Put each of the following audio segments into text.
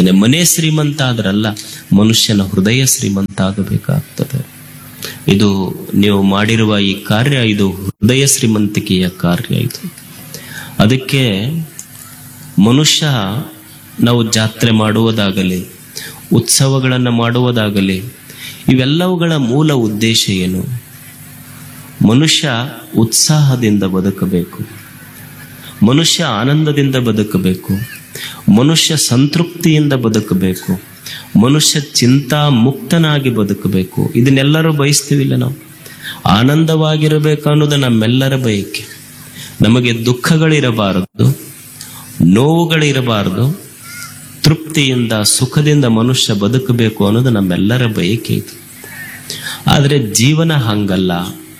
ಬೇಕಾಗ್ತದೆ ಮನೆ ಶ್ರೀಮಂತ ಆದ್ರಲ್ಲ ಮನುಷ್ಯನ ಹೃದಯ ಶ್ರೀಮಂತ ಆಗಬೇಕಾಗ್ತದೆ ಇದು ನೀವು ಮಾಡಿರುವ ಈ ಕಾರ್ಯ ಇದು ಹೃದಯ ಶ್ರೀಮಂತಿಕೆಯ ಕಾರ್ಯ ಇದು ಅದಕ್ಕೆ ಮನುಷ್ಯ ನಾವು ಜಾತ್ರೆ ಮಾಡುವುದಾಗಲಿ ಉತ್ಸವಗಳನ್ನು ಮಾಡುವುದಾಗಲಿ ಇವೆಲ್ಲವುಗಳ ಮೂಲ ಉದ್ದೇಶ ಏನು ಮನುಷ್ಯ ಉತ್ಸಾಹದಿಂದ ಬದುಕಬೇಕು ಮನುಷ್ಯ ಆನಂದದಿಂದ ಬದುಕಬೇಕು ಮನುಷ್ಯ ಸಂತೃಪ್ತಿಯಿಂದ ಬದುಕಬೇಕು ಮನುಷ್ಯ ಚಿಂತಾ ಮುಕ್ತನಾಗಿ ಬದುಕಬೇಕು ಇದನ್ನೆಲ್ಲರೂ ಬಯಸ್ತೀವಿಲ್ಲ ನಾವು ಆನಂದವಾಗಿರಬೇಕು ಅನ್ನೋದು ನಮ್ಮೆಲ್ಲರ ಬಯಕೆ ನಮಗೆ ದುಃಖಗಳಿರಬಾರದು ನೋವುಗಳಿರಬಾರದು ತೃಪ್ತಿಯಿಂದ ಸುಖದಿಂದ ಮನುಷ್ಯ ಬದುಕಬೇಕು ಅನ್ನೋದು ನಮ್ಮೆಲ್ಲರ ಬಯಕೆ ಇದು ಆದರೆ ಜೀವನ ಹಂಗಲ್ಲ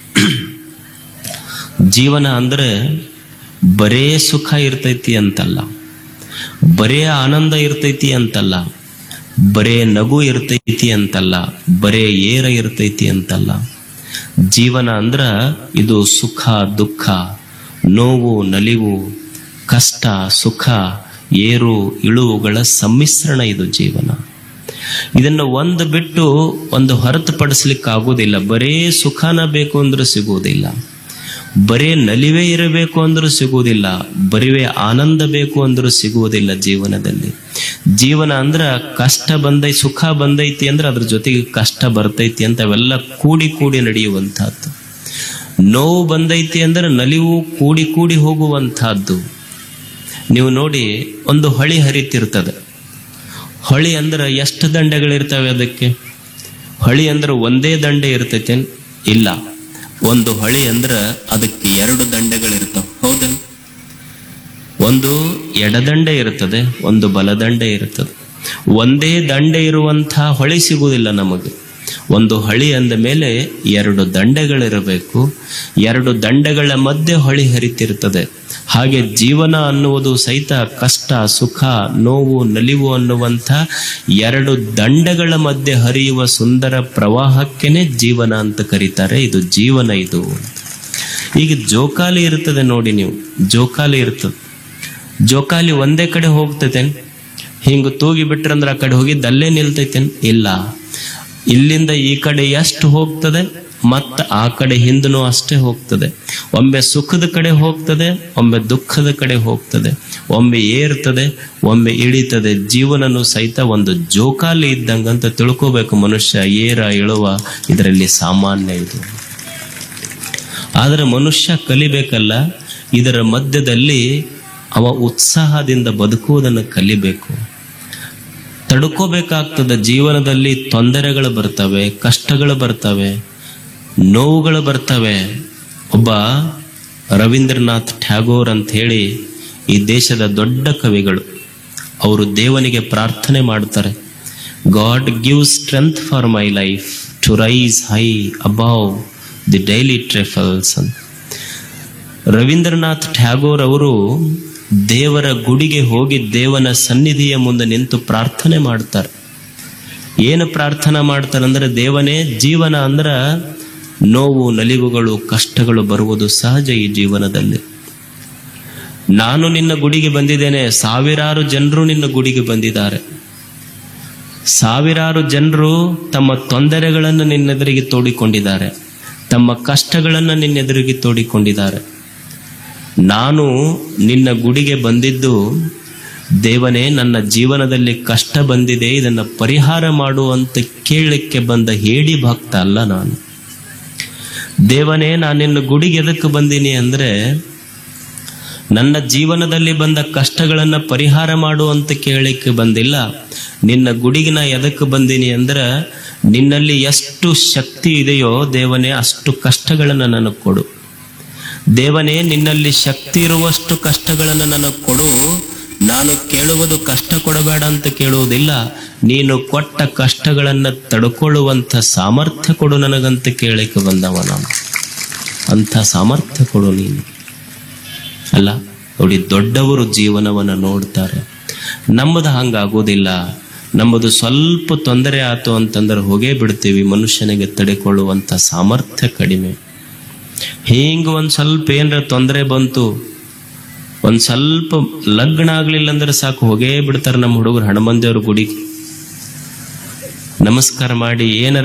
ಜೀವನ ಅಂದ್ರೆ ಬರೇ ಸುಖ ಇರ್ತೈತಿ ಅಂತಲ್ಲ ಬರೇ ಆನಂದ ಇರ್ತೈತಿ ಅಂತಲ್ಲ ಬರೇ ನಗು ಇರ್ತೈತಿ ಅಂತಲ್ಲ ಬರೇ ಏರ ಇರ್ತೈತಿ ಅಂತಲ್ಲ ಜೀವನ ಅಂದ್ರ ಇದು ಸುಖ ದುಃಖ ನೋವು ನಲಿವು ಕಷ್ಟ ಸುಖ ಏರು ಇಳುವುಗಳ ಸಮ್ಮಿಶ್ರಣ ಇದು ಜೀವನ ಇದನ್ನು ಒಂದು ಬಿಟ್ಟು ಒಂದು ಹೊರತುಪಡಿಸ್ಲಿಕ್ಕೆ ಆಗೋದಿಲ್ಲ ಬರೇ ಸುಖನ ಬೇಕು ಅಂದ್ರೆ ಸಿಗುವುದಿಲ್ಲ ಬರೇ ನಲಿವೆ ಇರಬೇಕು ಅಂದ್ರೂ ಸಿಗುವುದಿಲ್ಲ ಬರಿವೇ ಆನಂದ ಬೇಕು ಅಂದ್ರೂ ಸಿಗುವುದಿಲ್ಲ ಜೀವನದಲ್ಲಿ ಜೀವನ ಅಂದ್ರ ಕಷ್ಟ ಬಂದೈ ಸುಖ ಬಂದೈತಿ ಅಂದ್ರೆ ಅದ್ರ ಜೊತೆಗೆ ಕಷ್ಟ ಬರ್ತೈತಿ ಅಂತ ಅವೆಲ್ಲ ಕೂಡಿ ಕೂಡಿ ನಡೆಯುವಂತಹದ್ದು ನೋವು ಬಂದೈತಿ ಅಂದ್ರೆ ನಲಿವು ಕೂಡಿ ಕೂಡಿ ಹೋಗುವಂತಹದ್ದು ನೀವು ನೋಡಿ ಒಂದು ಹೊಳಿ ಹರಿತಿರ್ತದೆ ಹೊಳಿ ಅಂದ್ರೆ ಎಷ್ಟು ದಂಡೆಗಳಿರ್ತವೆ ಅದಕ್ಕೆ ಹೊಳಿ ಅಂದ್ರೆ ಒಂದೇ ದಂಡೆ ಇರ್ತೈತೆ ಇಲ್ಲ ಒಂದು ಹೊಳಿ ಅಂದ್ರೆ ಅದಕ್ಕೆ ಎರಡು ದಂಡೆಗಳಿರ್ತಾವ ಹೌದಲ್ಲ ಒಂದು ಎಡದಂಡೆ ಇರ್ತದೆ ಒಂದು ಬಲದಂಡೆ ಇರ್ತದೆ ಒಂದೇ ದಂಡೆ ಇರುವಂತಹ ಹೊಳಿ ಸಿಗುವುದಿಲ್ಲ ನಮಗೆ ಒಂದು ಹಳಿ ಅಂದ ಮೇಲೆ ಎರಡು ದಂಡೆಗಳಿರಬೇಕು ಎರಡು ದಂಡೆಗಳ ಮಧ್ಯೆ ಹೊಳಿ ಹರಿತಿರ್ತದೆ ಹಾಗೆ ಜೀವನ ಅನ್ನುವುದು ಸಹಿತ ಕಷ್ಟ ಸುಖ ನೋವು ನಲಿವು ಅನ್ನುವಂಥ ಎರಡು ದಂಡೆಗಳ ಮಧ್ಯೆ ಹರಿಯುವ ಸುಂದರ ಪ್ರವಾಹಕ್ಕೆನೆ ಜೀವನ ಅಂತ ಕರೀತಾರೆ ಇದು ಜೀವನ ಇದು ಈಗ ಜೋಕಾಲಿ ಇರ್ತದೆ ನೋಡಿ ನೀವು ಜೋಕಾಲಿ ಇರ್ತದೆ ಜೋಕಾಲಿ ಒಂದೇ ಕಡೆ ಹೋಗ್ತೈತೆ ಹಿಂಗ ತೂಗಿ ಬಿಟ್ರಂದ್ರ ಆ ಕಡೆ ಹೋಗಿದ್ದು ಅಲ್ಲೇ ನಿಲ್ತೈತೇನ್ ಇಲ್ಲ ಇಲ್ಲಿಂದ ಈ ಕಡೆ ಎಷ್ಟು ಹೋಗ್ತದೆ ಮತ್ತ ಆ ಕಡೆ ಹಿಂದನೂ ಅಷ್ಟೇ ಹೋಗ್ತದೆ ಒಮ್ಮೆ ಸುಖದ ಕಡೆ ಹೋಗ್ತದೆ ಒಮ್ಮೆ ದುಃಖದ ಕಡೆ ಹೋಗ್ತದೆ ಒಮ್ಮೆ ಏರ್ತದೆ ಒಮ್ಮೆ ಇಳಿತದೆ ಜೀವನನು ಸಹಿತ ಒಂದು ಜೋಕಾಲಿ ಇದ್ದಂಗಂತ ತಿಳ್ಕೋಬೇಕು ಮನುಷ್ಯ ಏರ ಇಳುವ ಇದರಲ್ಲಿ ಸಾಮಾನ್ಯ ಇದು ಆದ್ರೆ ಮನುಷ್ಯ ಕಲಿಬೇಕಲ್ಲ ಇದರ ಮಧ್ಯದಲ್ಲಿ ಅವ ಉತ್ಸಾಹದಿಂದ ಬದುಕುವುದನ್ನು ಕಲಿಬೇಕು ತಡ್ಕೋಬೇಕಾಗ್ತದೆ ಜೀವನದಲ್ಲಿ ತೊಂದರೆಗಳು ಬರ್ತವೆ ಕಷ್ಟಗಳು ಬರ್ತವೆ ನೋವುಗಳು ಬರ್ತವೆ ಒಬ್ಬ ರವೀಂದ್ರನಾಥ್ ಟ್ಯಾಗೋರ್ ಅಂತ ಹೇಳಿ ಈ ದೇಶದ ದೊಡ್ಡ ಕವಿಗಳು ಅವರು ದೇವನಿಗೆ ಪ್ರಾರ್ಥನೆ ಮಾಡ್ತಾರೆ God give strength for my life to rise high above the daily trifles ಅಂತ ರವೀಂದ್ರನಾಥ್ ಟ್ಯಾಗೋರ್ ಅವರು ದೇವರ ಗುಡಿಗೆ ಹೋಗಿ ದೇವನ ಸನ್ನಿಧಿಯ ಮುಂದೆ ನಿಂತು ಪ್ರಾರ್ಥನೆ ಮಾಡ್ತಾರೆ ಏನು ಪ್ರಾರ್ಥನೆ ಮಾಡ್ತಾರೆ ಅಂದ್ರೆ ದೇವನೇ ಜೀವನ ಅಂದ್ರ ನೋವು ನಲಿವುಗಳು ಕಷ್ಟಗಳು ಬರುವುದು ಸಹಜ ಈ ಜೀವನದಲ್ಲಿ ನಾನು ನಿನ್ನ ಗುಡಿಗೆ ಬಂದಿದ್ದೇನೆ ಸಾವಿರಾರು ಜನರು ನಿನ್ನ ಗುಡಿಗೆ ಬಂದಿದ್ದಾರೆ ಸಾವಿರಾರು ಜನರು ತಮ್ಮ ತೊಂದರೆಗಳನ್ನು ನಿನ್ನೆದುರಿಗೆ ತೋಡಿಕೊಂಡಿದ್ದಾರೆ ತಮ್ಮ ಕಷ್ಟಗಳನ್ನು ನಿನ್ನೆದುರಿಗೆ ತೋಡಿಕೊಂಡಿದ್ದಾರೆ ನಾನು ನಿನ್ನ ಗುಡಿಗೆ ಬಂದಿದ್ದು ದೇವನೇ ನನ್ನ ಜೀವನದಲ್ಲಿ ಕಷ್ಟ ಬಂದಿದೆ ಇದನ್ನು ಪರಿಹಾರ ಮಾಡು ಅಂತ ಕೇಳಲಿಕ್ಕೆ ಬಂದ ಹೇಡಿ ಭಕ್ತ ಅಲ್ಲ ನಾನು ದೇವನೇ ನಾನು ನಿನ್ನ ಗುಡಿಗೆ ಎದಕ್ಕೆ ಬಂದೀನಿ ಅಂದ್ರೆ ನನ್ನ ಜೀವನದಲ್ಲಿ ಬಂದ ಕಷ್ಟಗಳನ್ನ ಪರಿಹಾರ ಮಾಡು ಅಂತ ಕೇಳಲಿಕ್ಕೆ ಬಂದಿಲ್ಲ ನಿನ್ನ ಗುಡಿಗೆ ನಾ ಎದಕ್ಕೆ ಬಂದೀನಿ ಅಂದ್ರೆ ನಿನ್ನಲ್ಲಿ ಎಷ್ಟು ಶಕ್ತಿ ಇದೆಯೋ ದೇವನೇ ಅಷ್ಟು ಕಷ್ಟಗಳನ್ನು ನನಗೆ ಕೊಡು ದೇವನೇ ನಿನ್ನಲ್ಲಿ ಶಕ್ತಿ ಇರುವಷ್ಟು ಕಷ್ಟಗಳನ್ನು ನನಗೆ ಕೊಡು ನಾನು ಕೇಳುವುದು ಕಷ್ಟ ಕೊಡಬೇಡ ಅಂತ ಕೇಳುವುದಿಲ್ಲ ನೀನು ಕೊಟ್ಟ ಕಷ್ಟಗಳನ್ನು ತಡ್ಕೊಳ್ಳುವಂಥ ಸಾಮರ್ಥ್ಯ ಕೊಡು ನನಗಂತ ಕೇಳಕ್ಕೆ ಬಂದವ ನಾನು ಅಂಥ ಸಾಮರ್ಥ್ಯ ಕೊಡು ನೀನು ಅಲ್ಲ ನೋಡಿ ದೊಡ್ಡವರು ಜೀವನವನ್ನು ನೋಡ್ತಾರೆ ನಮ್ಮದು ಹಂಗಾಗೋದಿಲ್ಲ ನಮ್ಮದು ಸ್ವಲ್ಪ ತೊಂದರೆ ಆತು ಅಂತಂದ್ರೆ ಹೋಗೇ ಬಿಡ್ತೀವಿ ಮನುಷ್ಯನಿಗೆ ತಡೆಕೊಳ್ಳುವಂಥ ಸಾಮರ್ಥ್ಯ ಕಡಿಮೆ ಹಿಂಗ ಒಂದ್ ಸ್ವಲ್ಪ ಏನ್ರ ತೊಂದರೆ ಬಂತು ಒಂದ್ ಸ್ವಲ್ಪ ಲಗ್ನ ಆಗ್ಲಿಲ್ಲ ಅಂದ್ರೆ ಸಾಕು ಹೋಗೇ ಬಿಡ್ತಾರ ನಮ್ಮ ಹುಡುಗರು ಹನುಮಂದೇವ್ರ ಗುಡಿಗೆ ನಮಸ್ಕಾರ ಮಾಡಿ ಏನಾರ